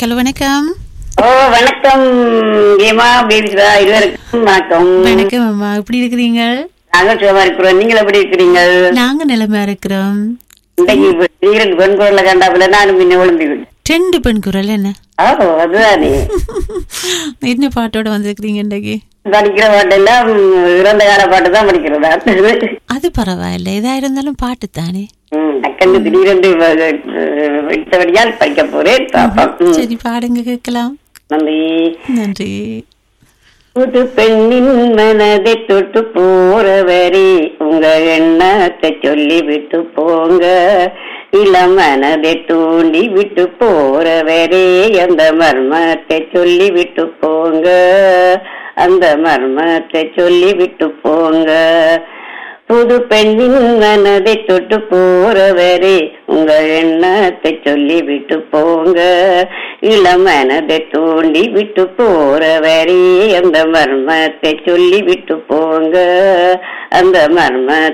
Hello வணக்கம் ஓ வணக்கம் ஏமா பேபிஸ்ரா இருவருக்கும் வணக்கம் வணக்கம் அம்மா எப்படி இருக்கிறீங்க நாங்கள் சுகமா இருக்கிறோம் நீங்கள் எப்படி இருக்கிறீங்க நாங்க நிலைமையா இருக்கிறோம் இன்றைக்கு இப்ப திடீரென்று பெண் குரலை கண்டாப்புல நானும் பின்ன விழுந்து விட்டேன். ரெண்டு பெண் குரல் என்ன ஓ அதுதானே என்ன பாட்டோட வந்திருக்கிறீங்க இன்றைக்கு படிக்கிற பாட்டெல்லாம் இறந்த கால பாட்டு தான் படிக்கிறதா அது பரவாயில்ல எதா இருந்தாலும் பாட்டு தானே ம், டக்குன்னு திடீரென்று விட்டபடியால் படிக்க போறேன் பாப்போம் ம், சரி பாடுங்க கேட்கலாம் நன்றி நன்றி புது பெண்ணின் மனதை தொட்டு போறவரே உங்க எண்ணத்தை சொல்லி விட்டு போங்க இளம் மனதை தூண்டி விட்டு போறவரே அந்த மர்மத்தை சொல்லி விட்டு போங்க அந்த மர்மத்தை சொல்லி விட்டு போங்க புது பெண்ணின் மனதை தொட்டு போறவரே உங்க எண்ணத்தை சொல்லி விட்டு போங்க இளம் மனதை தூண்டி விட்டு போறவரே அந்த மர்மத்தை சொல்லி விட்டு போங்க அந்த மர்ம